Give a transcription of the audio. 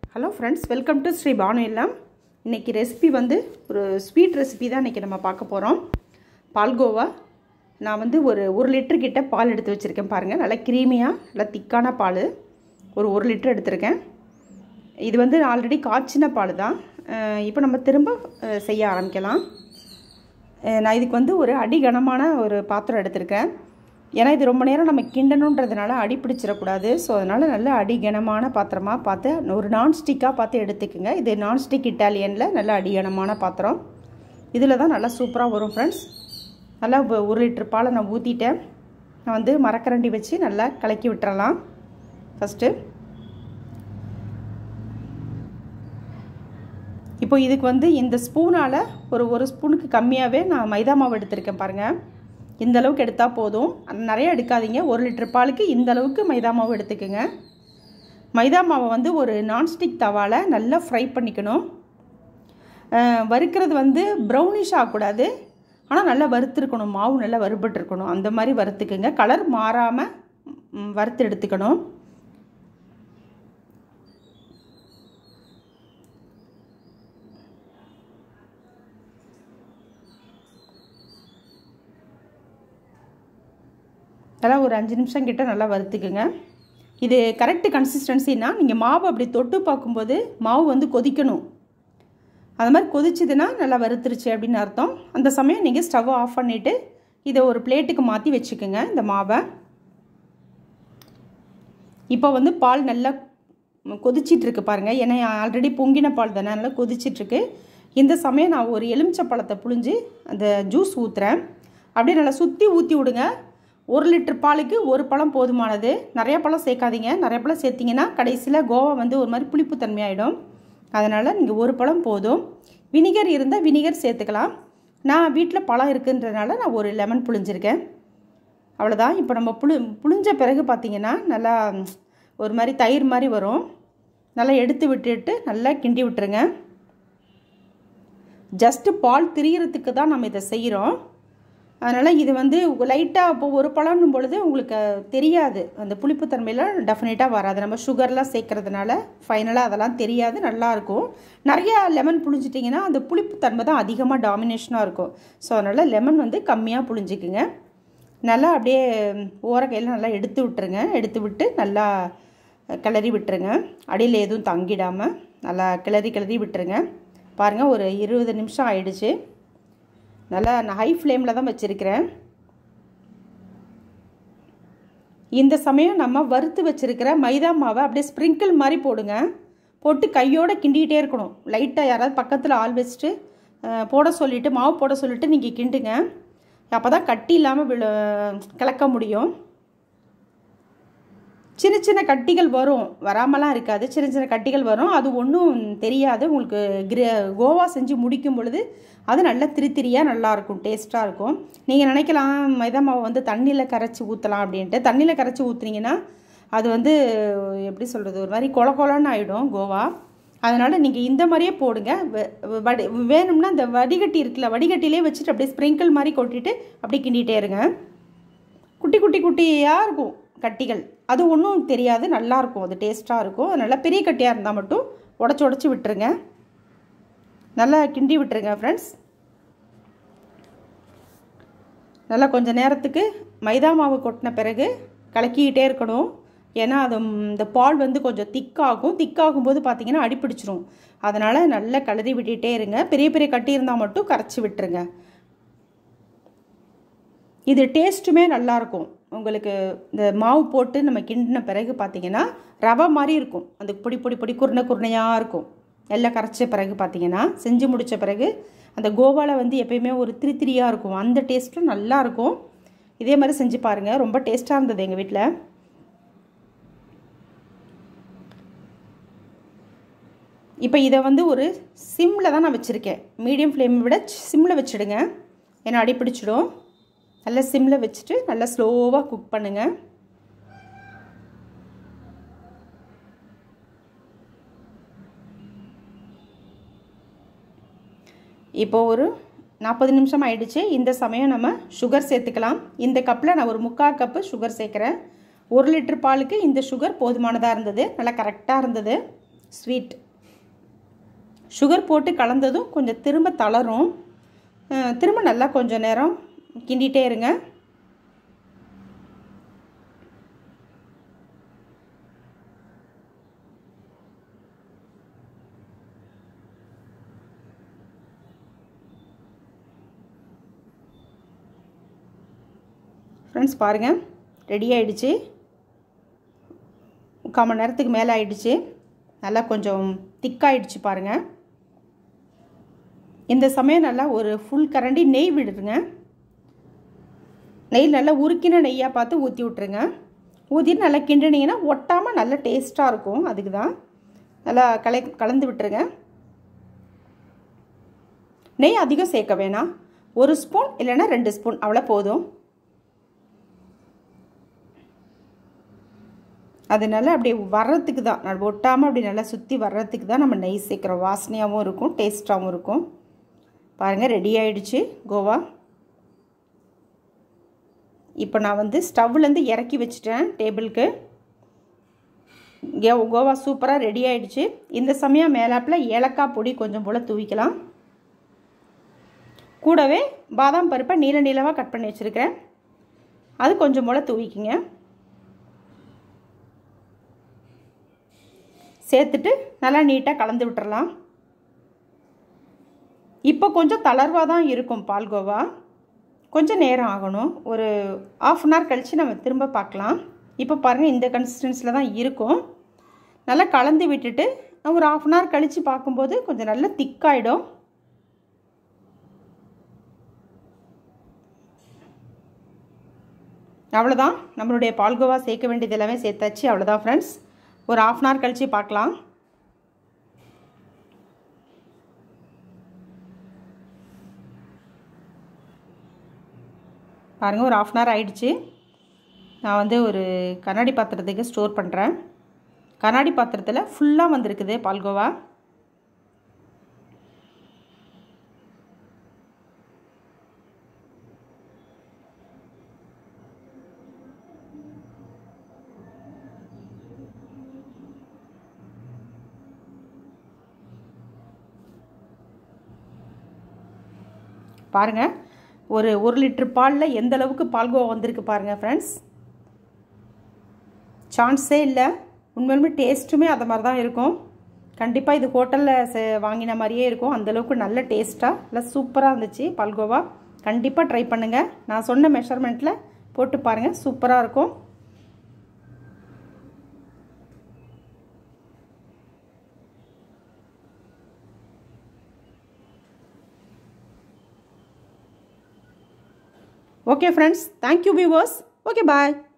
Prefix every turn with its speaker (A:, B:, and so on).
A: Hello friends welcome to Shri Banu இல்லம் இன்றைக்கி recipe வந்து ஒரு ஸ்வீட் ரெசிபி தான் இன்றைக்கி நம்ம பார்க்க போகிறோம் பால்கோவா நான் வந்து ஒரு ஒரு லிட்டர் கிட்ட பால் எடுத்து வச்சுருக்கேன் பாருங்கள் நல்லா க்ரீமியாக நல்லா திக்கான பால் ஒரு ஒரு லிட்டர் எடுத்திருக்கேன் இது வந்து ஆல்ரெடி காய்ச்சின பால் தான் இப்போ நம்ம திரும்ப அஹ், செய்ய ஆரம்பிக்கலாம் அஹ், நான் இதுக்கு வந்து ஒரு அடிகனமான ஒரு பாத்திரம் எடுத்திருக்கேன் ஏன்னா இது ரொம்ப நேரம் நம்ம கிண்டணுன்றதுனால அடி பிடிச்சிடக்கூடாது ஸோ அதனால் நல்ல அடிகனமான பாத்திரமாக பார்த்து ஒரு நான்ஸ்டிக்காக பார்த்து எடுத்துக்கோங்க இது நான்ஸ்டிக் இட்டாலியனில் நல்ல அடிகனமான பாத்திரம் இதில் தான் நல்லா சூப்பராக வரும் ஃப்ரெண்ட்ஸ் நல்லா ஒரு- ஒரு லிட்டர் பாலை நான் ஊற்றிட்டேன் நான் வந்து மரக்கரண்டி வச்சு நல்லா கலக்கி விட்டுறலாம் ஃபஸ்ட்டு இப்போ இதுக்கு வந்து இந்த ஸ்பூனால் ஒரு ஒரு ஸ்பூனுக்கு கம்மியாகவே நான் மைதா மாவு எடுத்திருக்கேன் பாருங்கள் இந்த அளவுக்கு எடுத்தால் போதும் அது நிறைய எடுக்காதீங்க ஒரு லிட்டர் பாலுக்கு இந்த அளவுக்கு மைதா மாவு எடுத்துக்கோங்க மைதா மாவை வந்து ஒரு நான்ஸ்டிக் தவாவில் நல்லா ஃப்ரை பண்ணிக்கணும் அஹ், வறுக்கிறது வந்து ப்ரௌனிஷ் ஆகக்கூடாது ஆனால் நல்லா வறுத்துருக்கணும் மாவு நல்லா வறுபட்டுருக்கணும் அந்த மாதிரி வறுத்துக்குங்க கலர் மாறாமல் ம், வறுத்து எடுத்துக்கணும் நல்லா ஒரு அஞ்சு நிமிஷம் கிட்ட நல்லா வறுத்துக்குங்க இது கரெக்டு கன்சிஸ்டன்சினா நீங்கள் மாவு அப்படி தொட்டு பார்க்கும்போது மாவு வந்து கொதிக்கணும் அது மாதிரி கொதிச்சுதுன்னா நல்லா வறுத்துருச்சு அப்படின்னு அர்த்தம் அந்த சமயம் நீங்கள் ஸ்டவ்வை ஆஃப் பண்ணிவிட்டு இதை ஒரு பிளேட்டுக்கு மாற்றி வச்சுக்கோங்க இந்த மாவை இப்போ வந்து பால் நல்லா கொதிச்சிட்டு இருக்கு பாருங்கள் ஏன்னா ஆல்ரெடி பொங்கின பால் தானே நல்லா கொதிச்சிட்ருக்கு இந்த சமயம் நான் ஒரு எலுமிச்சை பழத்தை புழிஞ்சு அந்த ஜூஸ் ஊற்றுறேன் அப்படியே நல்லா சுற்றி ஊற்றி விடுங்க ஒரு லிட்டர் பாலுக்கு ஒரு பழம் போதுமானது நிறைய பழம் சேர்க்காதீங்க நிறைய பழம் சேர்த்திங்கன்னா கடைசியில் கோவா வந்து ஒரு மாதிரி புளிப்பு தன்மையாயிடும் அதனால் நீங்கள் ஒரு பழம் போதும் வினிகர் இருந்தால் வினிகர் சேர்த்துக்கலாம் நான் வீட்டில் பழம் இருக்குன்றதுனால நான் ஒரு லெமன் புழிஞ்சிருக்கேன் அவ்வளோதான் இப்போ நம்ம புளி புளிஞ்ச பிறகு பார்த்தீங்கன்னா நல்லா ம், ஒரு மாதிரி தயிர் மாதிரி வரும் நல்லா எடுத்து விட்டுட்டு நல்லா கிண்டி விட்டுருங்க ஜஸ்ட்டு பால் திரியறதுக்கு தான் நம்ம இதை செய்கிறோம் அதனால் இது வந்து லைட்டாக இப்போ ஒரு பழம்னும் பொழுது உங்களுக்கு தெரியாது அந்த புளிப்புத்தன்மையில் டெஃபினட்டாக வராது நம்ம சுகர்லாம் சேர்க்கறதுனால ஃபைனலாக அதெல்லாம் தெரியாது நல்லாயிருக்கும் நிறையா லெமன் புழிஞ்சிட்டிங்கன்னா அந்த புளிப்புத்தன்மை தான் அதிகமாக டாமினேஷனாக இருக்கும் ஸோ அதனால் லெமன் வந்து கம்மியாக புழிஞ்சிக்குங்க நல்லா அப்படியே ஓரக்கையில் நல்லா எடுத்து விட்டுருங்க எடுத்து விட்டு நல்லா கிளறி விட்டுருங்க அடியில் எதுவும் தங்கிடாமல் நல்லா கிளறி கிளறி விட்டுருங்க பாருங்கள் ஒரு இருபது நிமிஷம் ஆயிடுச்சு நல்லா நான் ஹை ஃப்ளேமில் தான் வச்சுருக்கிறேன் இந்த சமயம் நம்ம வறுத்து வச்சுருக்கிற மைதா மாவை அப்படியே ஸ்ப்ரிங்கிள் மாதிரி போடுங்க போட்டு கையோட கிண்டிகிட்டே இருக்கணும் லைட்டாக யாராவது பக்கத்தில் ஆள் வச்சுட்டு அஹ், போட சொல்லிவிட்டு மாவு போட சொல்லிவிட்டு நீங்கள் கிண்டுங்க அப்போ தான் கட்டி இல்லாமல் விழ கலக்க முடியும் சின்ன சின்ன கட்டிகள் வரும் வராமலாம் இருக்காது சின்ன சின்ன கட்டிகள் வரும் அது ஒன்றும் தெரியாது உங்களுக்கு கிர கோவா செஞ்சு முடிக்கும் பொழுது அது நல்லா திரித்திரியாக நல்லாயிருக்கும் டேஸ்ட்டாக இருக்கும் நீங்கள் நினைக்கலாம் மைதா மாவை வந்து தண்ணியில் கரைச்சி ஊற்றலாம் அப்படின்ட்டு தண்ணியில் கரைச்சி ஊற்றுனீங்கன்னா அது வந்து எப்படி சொல்கிறது ஒரு மாதிரி கொல கொலன்னு ஆகிடும் கோவா அதனால் நீங்கள் இந்த மாதிரியே போடுங்க வ- வ- வடி வேணும்னா இந்த வடிகட்டி இருக்குல்ல வடிகட்டிலே வச்சுட்டு அப்படியே ஸ்ப்ரிங்கிள் மாதிரி கொட்டிட்டு அப்படியே கிண்டிகிட்டே இருங்க குட்டி குட்டி குட்டியாக இருக்கும் கட்டிகள் அது ஒன்றும் தெரியாது நல்லாயிருக்கும் அது டேஸ்ட்டாக இருக்கும் அதனால் பெரிய கட்டியாக இருந்தால் மட்டும் உடச்சி உடச்சி விட்டுருங்க நல்லா கிண்டி விட்டுருங்க ஃப்ரெண்ட்ஸ் நல்லா கொஞ்சம் நேரத்துக்கு மைதா மாவு கொட்டின பிறகு கலக்கிக்கிட்டே இருக்கணும் ஏன்னா அது ம், இந்த பால் வந்து கொஞ்சம் திக்காகும் திக்காகும் போது பார்த்தீங்கன்னா அடிப்பிடிச்சிரும் அதனால் நல்லா கிளறி விட்டுட்டே இருங்க பெரிய பெரிய கட்டி இருந்தால் மட்டும் கரைச்சி விட்டுருங்க இது டேஸ்ட்டுமே நல்லாயிருக்கும் உங்களுக்கு இந்த மாவு போட்டு நம்ம கிண்டின பிறகு பார்த்தீங்கன்னா ரவை மாதிரி இருக்கும் அந்த பொடி பொடி பொடி குருணை குருணையாக இருக்கும் எல்லாம் கரைச்ச பிறகு பார்த்தீங்கன்னா செஞ்சு முடித்த பிறகு அந்த கோவாவில் வந்து எப்பயுமே ஒரு திரி திரியாக இருக்கும் அந்த டேஸ்ட்டும் நல்லா இருக்கும் இதே மாதிரி செஞ்சு பாருங்கள் ரொம்ப டேஸ்ட்டாக இருந்தது எங்கள் வீட்டில் இப்போ இதை வந்து ஒரு சிம்மில் தான் நான் வச்சுருக்கேன் மீடியம் ஃப்ளேமை விட சிம்மில் வச்சுடுங்க ஏன்னா அடி பிடிச்சிடும் நல்லா சிம்மில் வச்சுட்டு நல்லா ஸ்லோவாக குக் பண்ணுங்கள் இப்போ ஒரு நாற்பது நிமிஷம் ஆயிடுச்சு இந்த சமயம் நம்ம சுகர் சேர்த்துக்கலாம் இந்த கப்பில் நான் ஒரு முக்கால் கப்பு சுகர் சேர்க்குறேன் ஒரு லிட்டர் பாலுக்கு இந்த சுகர் போதுமானதாக இருந்தது நல்லா கரெக்டாக இருந்தது ஸ்வீட் சுகர் போட்டு கலந்ததும் கொஞ்சம் திரும்ப தளரும் திரும்ப நல்லா கொஞ்சம் நேரம் கிண்டிகிட்டே இருங்க ஃப்ரெண்ட்ஸ் பாருங்கள் ரெடி ஆகிடுச்சு முக்கால் மணி நேரத்துக்கு மேலே ஆயிடுச்சு நல்லா கொஞ்சம் திக்காயிடுச்சு பாருங்கள் இந்த சமயம் நல்லா ஒரு ஃபுல் கரண்டி நெய் விடுதுங்க நெய் நல்லா உருக்கின நெய்யாக பார்த்து ஊற்றி விட்ருங்க ஊற்றிட்டு நல்லா கிண்டினீங்கன்னா ஒட்டாமல் நல்லா டேஸ்ட்டாக இருக்கும் அதுக்கு தான் நல்லா கலை கலந்து விட்டுருங்க நெய் அதிகம் சேர்க்க வேணாம் ஒரு ஸ்பூன் இல்லைன்னா ரெண்டு ஸ்பூன் அவ்வளோ போதும் அதனால அப்படியே வர்றதுக்கு தான் ஒட்டாமல் அப்படி நல்லா சுற்றி வர்றதுக்கு தான் நம்ம நெய் சேர்க்குறோம் வாசனையாகவும் இருக்கும் டேஸ்ட்டாகவும் இருக்கும் பாருங்கள் ரெடி ஆகிடுச்சு கோவா இப்போ நான் வந்து ஸ்டவ்லேருந்து இறக்கி வச்சுட்டேன் டேபிளுக்கு கோவா சூப்பராக ரெடி ஆகிடுச்சு இந்த சமயம் மேலாப்பில் ஏலக்காய் பொடி கொஞ்சம் போல் தூவிக்கலாம் கூடவே பாதாம் பருப்பை நீல நீளமாக கட் பண்ணி வச்சுருக்கிறேன் அது கொஞ்சம் போல் தூவிக்கிங்க சேர்த்துட்டு நல்லா நீட்டாக கலந்து விட்டுறலாம் இப்போ கொஞ்சம் தளர்வாக தான் இருக்கும் பால்கோவா கொஞ்சம் நேரம் ஆகணும் ஒரு ஆஃப் அன் ஹவர் கழித்து நம்ம திரும்ப பார்க்கலாம் இப்போ பாருங்கள் இந்த கன்சிஸ்டன்ஸில் தான் இருக்கும் நல்லா கலந்து விட்டுட்டு ஒரு ஆஃப் அன் ஹவர் கழித்து பார்க்கும்போது கொஞ்சம் நல்லா திக்காயிடும் அவ்வளோதான் நம்மளுடைய பால்கோவா சேர்க்க வேண்டியது எல்லாமே சேர்த்தாச்சு அவ்வளோதான் ஃப்ரெண்ட்ஸ் ஒரு ஆஃப் அன் ஹவர் கழித்து பார்க்கலாம் பாருங்கள் ஒரு ஆஃப் அன் ஹவர் ஆயிடுச்சு நான் வந்து ஒரு கண்ணாடி பாத்திரத்துக்கு ஸ்டோர் பண்ணுறேன் கண்ணாடி பாத்திரத்தில் ஃபுல்லாக வந்திருக்குது பால்கோவா பாருங்கள் ஒரு ஒரு லிட்டர் பாலில் எந்த அளவுக்கு பால்கோவா வந்திருக்கு பாருங்கள் ஃப்ரெண்ட்ஸ் சான்ஸே இல்லை உண்மையிலுமே டேஸ்ட்டுமே அது மாதிரி தான் இருக்கும் கண்டிப்பாக இது ஹோட்டலில் வாங்கின மாதிரியே இருக்கும் அந்தளவுக்கு நல்ல டேஸ்ட்டாக இல்லை சூப்பராக இருந்துச்சு பால்கோவா கண்டிப்பாக ட்ரை பண்ணுங்கள் நான் சொன்ன மெஷர்மெண்ட்டில் போட்டு பாருங்கள் சூப்பராக இருக்கும் Okay friends, thank you viewers. Okay, bye.